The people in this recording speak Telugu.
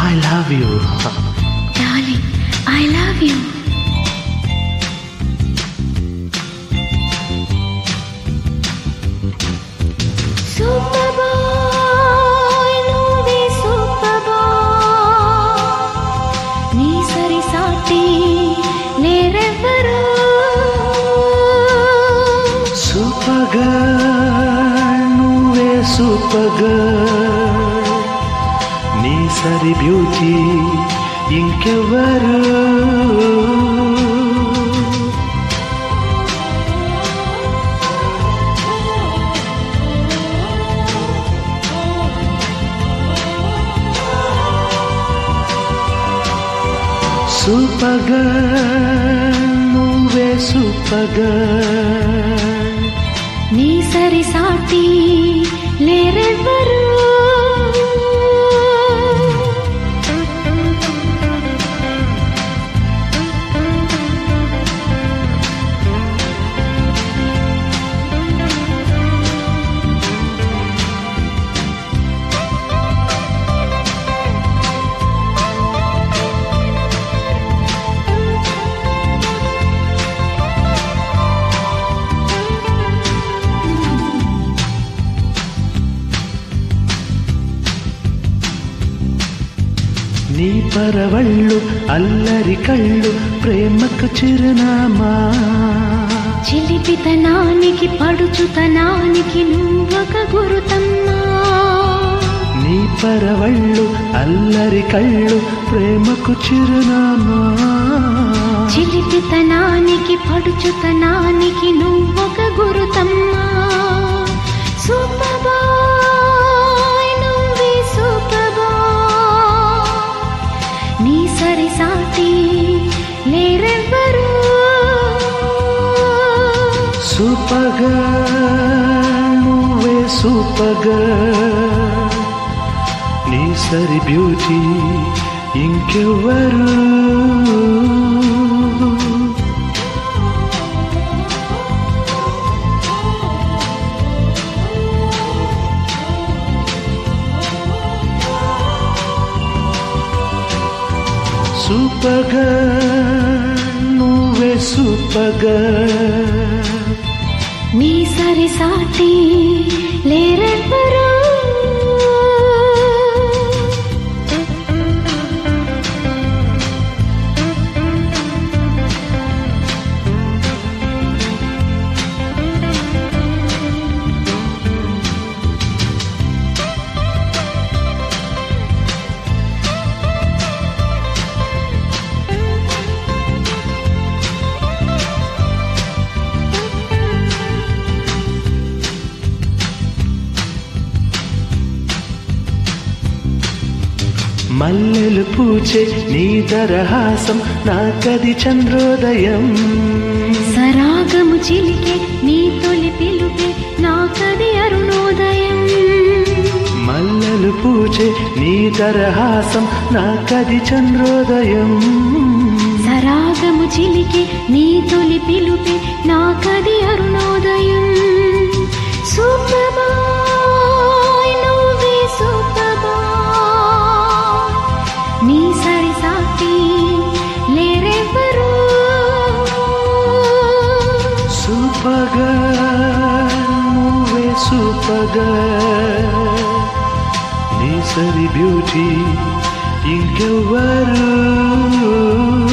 I love you darling I love you super boy నువ్వే సూపర్ బాయ్ నీ సరి సాటి నేరెవ్వరు సూపర్ గర్ల్ నువ్వే సూపర్ గర్ల్ నీ సరి బ్యూటీ ఇంకెవరు సూపర్ గర్ల్ నువ్వే సూపర్ గర్ల్ నీ సరి సాటి లేరెవ్వరు నీ పరవళ్ళు అల్లరి కళ్ళు ప్రేమకు చిరునామా చిలిపితనానికి పడుచుతనానికి నువ్వొక గురుతమ్మా నీ పరవళ్ళు అల్లరి కళ్ళు ప్రేమకు చిరునామా చిలిపితనానికి పడుచుతనానికి నువ్వొక గురుతమ్మా సూపర్ బాయ్ నువ్వే సూపర్ బాయ్ నీ సరి సాటి లేరెవ్వరు సూపర్ గర్ల్ నువ్వే సూపర్ గర్ల్ నీ సరి బ్యూటీ ఇంకెవ్వరు సూపర్ గర్ల్ నువ్వే సూపర్ గర్ల్ నీ సరి సాటి లేరెవ్వరు మల్లెలు పూచే నీ దరహాసం నాకది చంద్రోదయం సరాగము చిలికే నీ తొలి పిలుపే నాకది అరుణోదయం మల్లెలు పూచే నీ దరహాసం నాకది చంద్రోదయం సరాగము చిలికే నీ తొలి పిలుపే నాకది అరుణోదయం సూపర్ బాయ్ నువ్వే సూపర్ బాయ్ నీ సరి సాటి లేరెవ్వరు సూపర్ గర్ల్ నువ్వే సూపర్ గర్ల్ నీ సరి బ్యూటీ ఇంకెవ్వరు